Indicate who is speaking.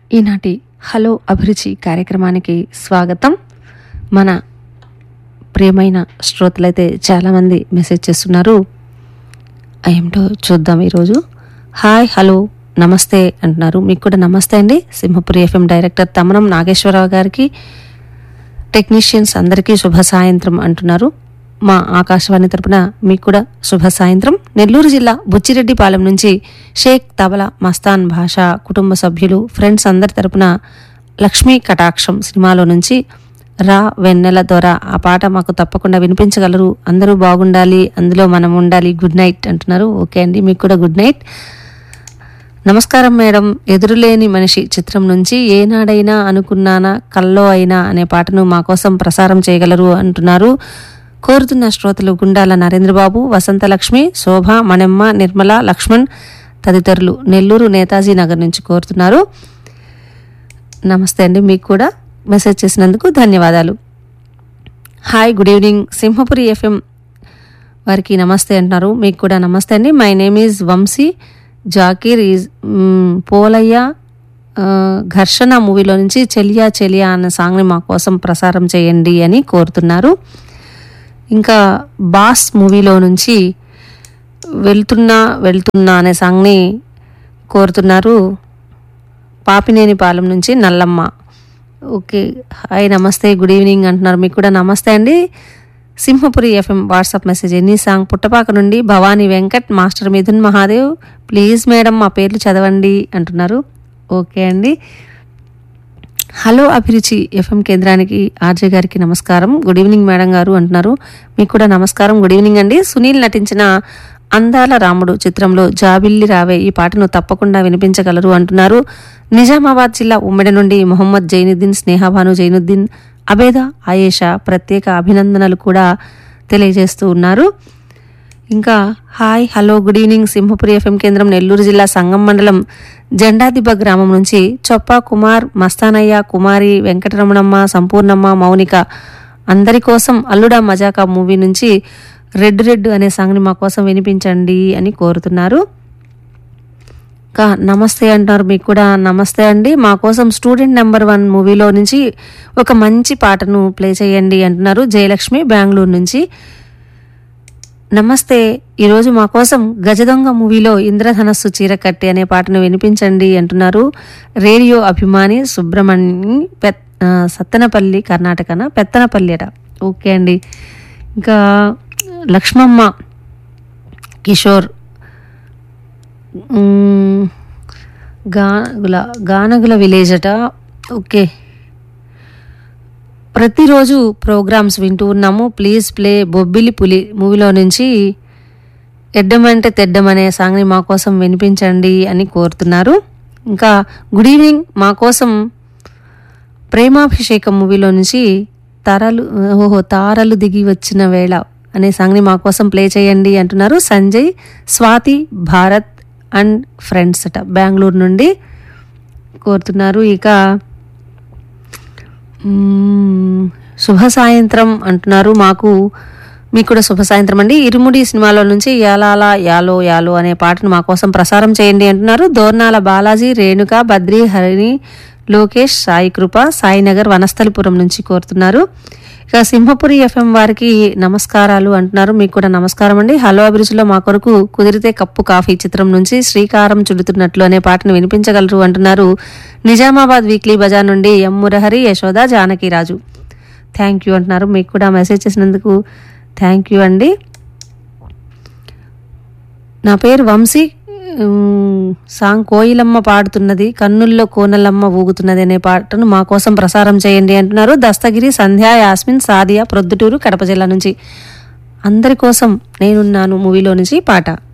Speaker 1: ఈనాటి హలో అభిరుచి కార్యక్రమానికి స్వాగతం మన ప్రియమైన శ్రోతలైతే చాలామంది మెసేజ్ చేస్తున్నారు ఏమిటో చూద్దాం ఈరోజు హాయ్ హలో నమస్తే అంటున్నారు మీకు కూడా నమస్తే అండి సింహపురి ఎఫ్ఎం డైరెక్టర్ తమనం నాగేశ్వరరావు గారికి టెక్నీషియన్స్ అందరికీ శుభ సాయంత్రం అంటున్నారు మా ఆకాశవాణి తరపున మీకు కూడా శుభ సాయంత్రం నెల్లూరు జిల్లా బుచ్చిరెడ్డిపాలెం నుంచి షేక్ తబలా మస్తాన్ భాష కుటుంబ సభ్యులు ఫ్రెండ్స్ అందరి తరపున లక్ష్మీ కటాక్షం సినిమాలో నుంచి రా వెన్నెల దొర ఆ పాట మాకు తప్పకుండా వినిపించగలరు అందరూ బాగుండాలి అందులో మనం ఉండాలి గుడ్ నైట్ అంటున్నారు ఓకే అండి మీకు కూడా గుడ్ నైట్ నమస్కారం మేడం ఎదురులేని మనిషి చిత్రం నుంచి ఏనాడైనా అనుకున్నానా కల్లో అయినా అనే పాటను మా కోసం ప్రసారం చేయగలరు అంటున్నారు కోరుతున్న శ్రోతలు గుండాల నరేంద్రబాబు వసంతలక్ష్మి శోభ మణెమ్మ నిర్మల లక్ష్మణ్ తదితరులు నెల్లూరు నేతాజీ నగర్ నుంచి కోరుతున్నారు నమస్తే అండి మీకు కూడా మెసేజ్ చేసినందుకు ధన్యవాదాలు hi good evening Simhapuri FM వారికి నమస్తే అంటున్నారు మీకు కూడా నమస్తే అండి my name is Vamsi Zakir is hmm, Polayya ah, Gharshana మూవీలో నుంచి చెలియా చెలియా అనే సాంగ్ని మా కోసం ప్రసారం చేయండి అని కోరుతున్నారు ఇంకా బాస్ మూవీలో నుంచి వెళ్తున్నా వెళ్తున్నా అనే సాంగ్ని కోరుతున్నారు పాపినేని పాలెం నుంచి నల్లమ్మ ఓకే హాయ్ నమస్తే గుడ్ ఈవినింగ్ అంటున్నారు మీకు కూడా నమస్తే అండి సింహపురి ఎఫ్ఎం వాట్సాప్ మెసేజ్ ఎన్ని సాంగ్ పుట్టపాక నుండి Bhavani Venkat master Mithun Mahadev please madam మా పేర్లు చదవండి అంటున్నారు ఓకే అండి హలో అభిరుచి ఎఫ్ఎం కేంద్రానికి ఆర్జే గారికి నమస్కారం గుడ్ ఈవినింగ్ మేడం గారు అంటున్నారు మీకు కూడా నమస్కారం గుడ్ ఈవినింగ్ అండి సునీల్ నటించిన అందాల రాముడు చిత్రంలో జాబిల్లి రావే ఈ పాటను తప్పకుండా వినిపించగలరు అంటున్నారు నిజామాబాద్ జిల్లా ఉమ్మడి నుండి మొహమ్మద్ జైనుద్దీన్ స్నేహభాను జైనుద్దీన్ అబేద ఆయేషా ప్రత్యేక అభినందనలు కూడా తెలియజేస్తూ ఉన్నారు ఇంకా hi hello good evening Simhapuri FM కేంద్రం నెల్లూరు జిల్లా సంగం మండలం జెండాదిబ్బ గ్రామం నుంచి చొప్పా కుమార్ మస్తానయ్య కుమారి వెంకటరమణమ్మ సంపూర్ణమ్మ మౌనిక అందరి కోసం అల్లుడా మజాకా మూవీ నుంచి రెడ్ రెడ్ అనే సాంగ్ని మా కోసం వినిపించండి అని కోరుతున్నారు ఇంకా నమస్తే అంటున్నారు మీకు కూడా నమస్తే అండి మా కోసం స్టూడెంట్ నెంబర్ వన్ మూవీలో నుంచి ఒక మంచి పాటను ప్లే చేయండి అంటున్నారు జయలక్ష్మి బెంగళూరు నుంచి నమస్తే ఈరోజు మా కోసం గజదొంగ మూవీలో ఇంద్రధనస్సు చీర కట్టి అనే పాటను వినిపించండి అంటున్నారు రేడియో అభిమాని సుబ్రహ్మణ్యం పెత్ ఆ, సత్తెనపల్లి కర్ణాటకన పెత్తనపల్లి అట ఓకే అండి ఇంకా లక్ష్మమ్మ కిషోర్ మ్మ్, గానగుల గానగుల విలేజ్ అట ఓకే ప్రతిరోజు ప్రోగ్రామ్స్ వింటూ ఉన్నాము ప్లీజ్ ప్లే బొబ్బిలి పులి మూవీలో నుంచి ఎడ్డమంటే తెడ్డం అనే సాంగ్ని మా కోసం వినిపించండి అని కోరుతున్నారు ఇంకా గుడ్ ఈవినింగ్ మా కోసం ప్రేమాభిషేకం మూవీలో నుంచి తరలు ఓహో తారలు దిగి వచ్చిన వేళ అనే సాంగ్ని మా కోసం ప్లే చేయండి అంటున్నారు సంజయ్ స్వాతి భారత్ అండ్ ఫ్రెండ్స్ అట బెంగళూరు నుండి కోరుతున్నారు ఇక మ్మ్, శుభ సాయంత్రం అంటున్నారు మాకు మీకు కూడా శుభ సాయంత్రం అండి ఇరుముడి సినిమాలో నుంచి యాలాల యాలో యాలో అనే పాటను మా కోసం ప్రసారం చేయండి అంటున్నారు దోర్నాల బాలాజీ రేణుక బద్రి హరిణి లోకేష్ సాయి కృప సాయినగర్ వనస్థలిపురం నుంచి కోరుతున్నారు ఇక సింహపురి ఎఫ్ఎం వారికి నమస్కారాలు అంటున్నారు మీకు కూడా నమస్కారం అండి హలో అభిరుచిలో మా కొరకు కుదిరితే కప్పు కాఫీ చిత్రం నుంచి శ్రీకారం చుడుతున్నట్లు అనే పాటను వినిపించగలరు అంటున్నారు నిజామాబాద్ వీక్లీ బజార్ నుండి M Murahari Yashoda Janakiraju thank you అంటున్నారు మీకు కూడా మెసేజ్ చేసినందుకు థ్యాంక్ యూ అండి నా పేరు వంశీ ఉమ్, సాంగ్ కోయిలమ్మ పాడుతున్నది కన్నుల్లో కోనలమ్మ ఊగుతున్నది అనే పాటను మా కోసం ప్రసారం చేయండి అంటున్నారు దస్తగిరి సంధ్య యాస్మిన్ సాదియా ప్రొద్దుటూరు కడప జిల్లా నుంచి అందరి కోసం నేనున్నాను మూవీలో నుంచి పాట